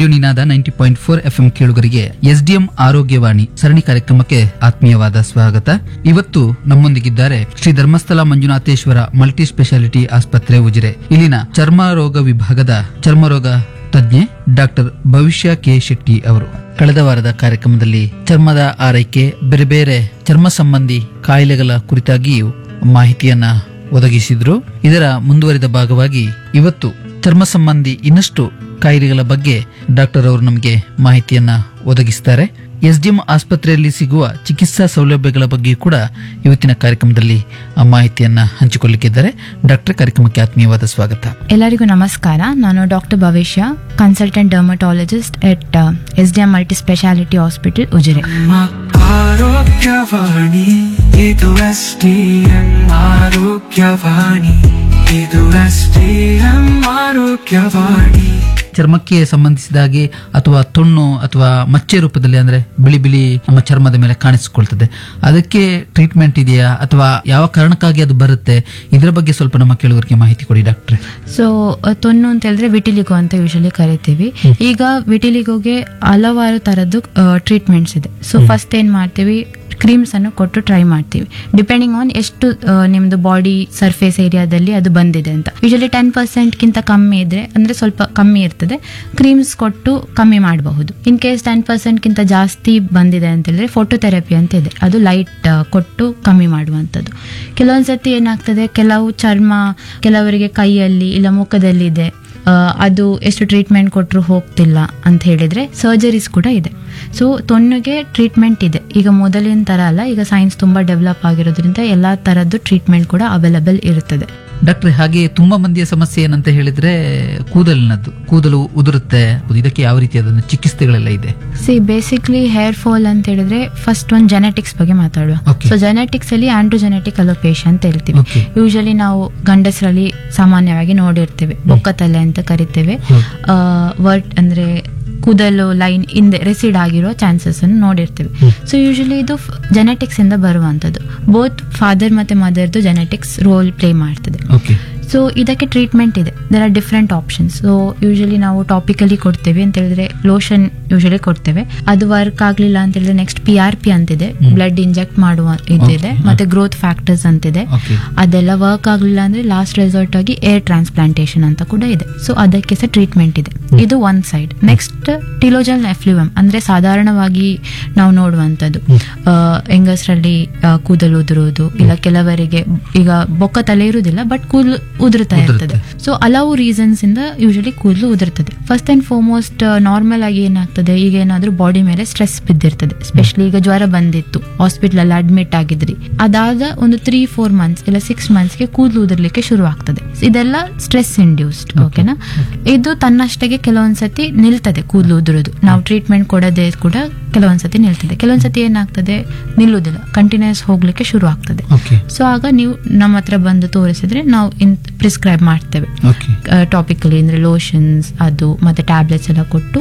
Radio Ninada ninety point four F M ಕೇಳುಗರಿಗೆ SDM Arogyavani ಸರಣಿ ಕಾರ್ಯಕ್ರಮಕ್ಕೆ ಆತ್ಮೀಯವಾದ ಸ್ವಾಗತ ಇವತ್ತು ನಮ್ಮೊಂದಿಗಿದ್ದಾರೆ ಶ್ರೀ ಧರ್ಮಸ್ಥಳ ಮಂಜುನಾಥೇಶ್ವರ ಮಲ್ಟಿ ಸ್ಪೆಷಾಲಿಟಿ ಆಸ್ಪತ್ರೆ ಉಜಿರೆ ಇಲ್ಲಿನ ಚರ್ಮ ರೋಗ ವಿಭಾಗದ ಚರ್ಮರೋಗ ತಜ್ಞೆ ಡಾಕ್ಟರ್ ಭವಿಷ್ಯ ಕೆ ಶೆಟ್ಟಿ ಅವರು ಕಳೆದ ವಾರದ ಕಾರ್ಯಕ್ರಮದಲ್ಲಿ ಚರ್ಮದ ಆರೈಕೆ ಬೇರೆ ಬೇರೆ ಚರ್ಮ ಸಂಬಂಧಿ ಕಾಯಿಲೆಗಳ ಕುರಿತಾಗಿಯೂ ಮಾಹಿತಿಯನ್ನ ಒದಗಿಸಿದ್ರು ಇದರ ಮುಂದುವರಿದ ಭಾಗವಾಗಿ ಇವತ್ತು ಚರ್ಮ ಸಂಬಂಧಿ ಇನ್ನಷ್ಟು ಕಾಯಿಲೆಗಳ ಬಗ್ಗೆ ಡಾಕ್ಟರ್ ಅವರು ನಮಗೆ ಮಾಹಿತಿಯನ್ನ ಒದಗಿಸ್ತಾರೆ ಎಸ್ಡಿಎಂ ಆಸ್ಪತ್ರೆಯಲ್ಲಿ ಸಿಗುವ ಚಿಕಿತ್ಸಾ ಸೌಲಭ್ಯಗಳ ಬಗ್ಗೆ ಕೂಡ ಇವತ್ತಿನ ಕಾರ್ಯಕ್ರಮದಲ್ಲಿ ಆ ಮಾಹಿತಿಯನ್ನ ಹಂಚಿಕೊಳ್ಳಲಿಕ್ಕಿದ್ದಾರೆ ಡಾಕ್ಟರ್ ಕಾರ್ಯಕ್ರಮಕ್ಕೆ ಆತ್ಮೀಯವಾದ ಸ್ವಾಗತ ಎಲ್ಲರಿಗೂ ನಮಸ್ಕಾರ ನಾನು doctor Bhavishya consultant dermatologist at S D M multi speciality hospital Ujire Arogyavani ಇದು ಎಸ್ ಡಿ ಎಂ ಆರೋಗ್ಯವಾಣಿ ಇದು ಎಸ್ ಡಿ ಎಂ ಆರೋಗ್ಯವಾಣಿ ಚರ್ಮಕ್ಕೆ ಸಂಬಂಧಿಸಿದ ಹಾಗೆ ಅಥವಾ ತೊಣ್ಣು ಅಥವಾ ಮಚ್ಚೆ ರೂಪದಲ್ಲಿ ಅಂದ್ರೆ ಬಿಳಿ ಬಿಳಿ ನಮ್ಮ ಚರ್ಮದ ಮೇಲೆ ಕಾಣಿಸಿಕೊಳ್ತದೆ ಅದಕ್ಕೆ ಟ್ರೀಟ್ಮೆಂಟ್ ಇದೆಯಾ ಅಥವಾ ಯಾವ ಕಾರಣಕ್ಕಾಗಿ ಅದು ಬರುತ್ತೆ ಇದರ ಬಗ್ಗೆ ಸ್ವಲ್ಪ ನಮ್ಮ ಕೇಳುಗರಿಗೆ ಮಾಹಿತಿ ಕೊಡಿ ಡಾಕ್ಟ್ರೆ ಸೊ ತೊನ್ನು ಅಂತ ಹೇಳಿದ್ರೆ ವಿಟಿಲಿಗೋ ಅಂತ ಯೂಶಲಿ ಕರಿತೀವಿ ಈಗ ವಿಟಿಲಿಗೋಗೆ ಹಲವಾರು ತರದ್ದು ಟ್ರೀಟ್ಮೆಂಟ್ಸ್ ಇದೆ ಸೊ ಫಸ್ಟ್ ಏನ್ ಮಾಡ್ತೀವಿ ಕ್ರೀಮ್ಸ್ ಅನ್ನು ಕೊಟ್ಟು ಟ್ರೈ ಮಾಡ್ತೀವಿ ಡಿಪೆಂಡಿಂಗ್ ಆನ್ ಎಷ್ಟು ಆ, ನಿಮ್ದು ಬಾಡಿ ಸರ್ಫೇಸ್ ಏರಿಯಾದಲ್ಲಿ ಅದು ಬಂದಿದೆ ಅಂತ ಯೂಶಲಿ ಟೆನ್ ಪರ್ಸೆಂಟ್ಗಿಂತ ಕಮ್ಮಿ ಇದ್ರೆ ಅಂದ್ರೆ ಸ್ವಲ್ಪ ಕಮ್ಮಿ ಇರ್ತದೆ ಕ್ರೀಮ್ಸ್ ಕೊಟ್ಟು ಕಮ್ಮಿ ಮಾಡಬಹುದು ಇನ್ ಕೇಸ್ ಟೆನ್ ಪರ್ಸೆಂಟ್ಗಿಂತ ಜಾಸ್ತಿ ಬಂದಿದೆ ಅಂತ ಹೇಳಿದ್ರೆ ಫೋಟೋಥೆರಪಿ ಅಂತ ಇದೆ ಅದು ಲೈಟ್ ಕೊಟ್ಟು ಕಮ್ಮಿ ಮಾಡುವಂಥದ್ದು ಕೆಲವೊಂದ್ಸತಿ ಏನಾಗ್ತದೆ ಕೆಲವು ಚರ್ಮ ಕೆಲವರಿಗೆ ಕೈಯಲ್ಲಿ ಇಲ್ಲ ಮುಖದಲ್ಲಿ ಇದೆ ಆ, ಅದು ಎಷ್ಟು ಟ್ರೀಟ್ಮೆಂಟ್ ಕೊಟ್ಟರು ಹೋಗ್ತಿಲ್ಲ ಅಂತ ಹೇಳಿದ್ರೆ ಸರ್ಜರೀಸ್ ಕೂಡ ಇದೆ ಸೊ ತೊನ್ನುಗೆ ಟ್ರೀಟ್ಮೆಂಟ್ ಇದೆ ಈಗ ಮೊದಲಿನ ತರ ಅಲ್ಲ ಈಗ ಸೈನ್ಸ್ ತುಂಬಾ ಡೆವಲಪ್ ಆಗಿರೋದ್ರಿಂದ ಎಲ್ಲಾ ತರದ್ದು ಟ್ರೀಟ್ಮೆಂಟ್ ಕೂಡ ಅವೈಲಬಲ್ ಇರುತ್ತದೆ ಡಾಕ್ಟ್ರೆ ಹಾಗೆ ತುಂಬಾ ಮಂದಿಯ ಸಮಸ್ಯೆ ಏನಂತ ಹೇಳಿದ್ರೆ ಕೂದಲಿನದ್ದು ಕೂದಲು ಉದುರುತ್ತೆ ಇದಕ್ಕೆ ಯಾವ ರೀತಿಯಾದ ಚಿಕಿತ್ಸೆಗಳೆಲ್ಲ ಇದೆ ಸಿ ಬೇಸಿಕ್ಲಿ ಹೇರ್ ಫಾಲ್ ಅಂತ ಹೇಳಿದ್ರೆ ಫಸ್ಟ್ ಒಂದು ಜೆನೆಟಿಕ್ಸ್ ಬಗ್ಗೆ ಮಾತಾಡುವ Okay. ಸೊ ಜೆನೆಟಿಕ್ಸ್ ಅಲ್ಲಿ ಆಂಡ್ರೋಜೆನೆಟಿಕ್ ಅಲೋಪೇಶನ್ ಅಂತ ಹೇಳ್ತೀವಿ Okay. ಯೂಶಲಿ ನಾವು ಗಂಡಸರಲ್ಲಿ ಸಾಮಾನ್ಯವಾಗಿ ನೋಡಿರ್ತೇವೆ ಬೊಕ್ಕತಲೆ ಅಂತ ಕರಿತೇವೆ ಹ್ಮ್. ವರ್ಟ್ ಅಂದ್ರೆ ಕೂದಲು ಲೈನ್ ಹಿಂದೆ ರೆಸಿಡ್ ಆಗಿರೋ ಚಾನ್ಸಸ್ ಅನ್ನು ನೋಡಿರ್ತೇವೆ ಸೊ ಯೂಶಲಿ ಇದು ಜೆನೆಟಿಕ್ಸ್ ಇಂದ ಬರುವಂತದ್ದು ಬೋತ್ ಫಾದರ್ ಮತ್ತೆ ಮದರ್ದು ಜೆನೆಟಿಕ್ಸ್ ರೋಲ್ ಪ್ಲೇ ಮಾಡ್ತದೆ ಓಕೆ ಸೊ ಇದಕ್ಕೆ ಟ್ರೀಟ್ಮೆಂಟ್ ಇದೆ there are different options so usually ನಾವು ಟಾಪಿಕಲಿ ಕೊಡ್ತೇವೆ ಅಂತ ಹೇಳಿದ್ರೆ ಲೋಷನ್ ಯೂಶಲಿ ಕೊಡ್ತೇವೆ ಅದು ವರ್ಕ್ ಆಗ್ಲಿಲ್ಲ ಅಂತ ಹೇಳಿದ್ರೆ ನೆಕ್ಸ್ಟ್ ಪಿ ಆರ್ ಪಿ ಅಂತಿದೆ ಬ್ಲಡ್ ಇಂಜೆಕ್ಟ್ ಮಾಡುವ ಇದಿದೆ ಮತ್ತೆ ಗ್ರೋತ್ ಫ್ಯಾಕ್ಟರ್ಸ್ ಅಂತಿದೆ ಓಕೆ ಅದೆಲ್ಲ ವರ್ಕ್ ಆಗ್ಲಿಲ್ಲ ಅಂದ್ರೆ ಲಾಸ್ಟ್ ರೆಸಾರ್ಟ್ ಆಗಿ ಏರ್ ಟ್ರಾನ್ಸ್ಪ್ಲಾಂಟೇಶನ್ ಅಂತ ಕೂಡ ಇದೆ ಸೊ ಅದಕ್ಕೆ ಸಹ ಟ್ರೀಟ್ಮೆಂಟ್ ಇದೆ ಇದು ಒನ್ ಸೈಡ್ ನೆಕ್ಸ್ಟ್ ಟಿಲೋಜಲ್ ಎಫ್ಲೂಯಮ್ ಅಂದ್ರೆ ಸಾಧಾರಣವಾಗಿ ನಾವು ನೋಡುವಂತದ್ದು ಹೆಂಗಸರಲ್ಲಿ ಕೂದಲು ಉದುರುವುದು ಇಲ್ಲ ಕೆಲವರಿಗೆ ಈಗ ಬೊಕ್ಕ ತಲೆ ಇರುವುದಿಲ್ಲ ಬಟ್ ಕೂದಲು ಉದುರುತ್ತಾ ಇರ್ತದೆ ಸೊ ಹಲವು ರೀಸನ್ಸ್ ಇಂದ ಯೂಶಲಿ ಕೂದಲು ಉದುರ್ತದೆ ಫಸ್ಟ್ ಅಂಡ್ ಫಾರ್ಮೋಸ್ಟ್ ನಾರ್ಮಲ್ ಆಗಿ ಏನಾಗ್ತದೆ ಈಗ ಏನಾದ್ರೂ ಬಾಡಿ ಮೇಲೆ ಸ್ಟ್ರೆಸ್ ಬಿದ್ದಿರ್ತದೆ ಸ್ಪೆಷಲಿ ಈಗ ಜ್ವರ ಬಂದಿತ್ತು ಹಾಸ್ಪಿಟಲ್ ಅಲ್ಲಿ ಅಡ್ಮಿಟ್ ಆಗಿದ್ರಿ ಅದಾದ ಒಂದು ತ್ರೀ ಫೋರ್ ಮಂತ್ಸ್ ಇಲ್ಲ ಸಿಕ್ಸ್ ಮಂತ್ಸ್ಗೆ ಕೂದಲು ಉದುರ್ಲಿಕ್ಕೆ ಶುರು ಆಗ್ತದೆ ಇದೆಲ್ಲ ಸ್ಟ್ರೆಸ್ ಇಂಡ್ಯೂಸ್ಡ್ ಓಕೆನಾ ಇದು ತನ್ನಷ್ಟಕ್ಕೆ ಕೆಲವೊಂದ್ಸತಿ ನಿಲ್ತದೆ ಕೂದಲು ಉದುರೋದು ನಾವು ಟ್ರೀಟ್ಮೆಂಟ್ ಕೊಡದೆ ಕೂಡ ಕೆಲವೊಂದ್ಸತಿ ನಿಲ್ತದೆ ಕೆಲವೊಂದ್ಸತಿ ಏನಾಗ್ತದೆ ನಿಲ್ಲುವುದಿಲ್ಲ ಕಂಟಿನ್ಯೂಸ್ ಹೋಗ್ಲಿಕ್ಕೆ ಶುರು ಆಗ್ತದೆ ಓಕೆ ಸೊ ಆಗ ನೀವು ನಮ್ಮ ಹತ್ರ ಬಂದು ತೋರಿಸಿದ್ರೆ ನಾವು ಇನ್ ಪ್ರಿಸ್ಕ್ರೈಬ್ ಮಾಡ್ತೇವೆ ಓಕೆ ಟಾಪಿಕಲಿ ಅಂದ್ರೆ ಲೋಷನ್ಸ್ ಅದು ಮತ್ತೆ ಟ್ಯಾಬ್ಲೆಟ್ಸ್ ಎಲ್ಲ ಕೊಟ್ಟು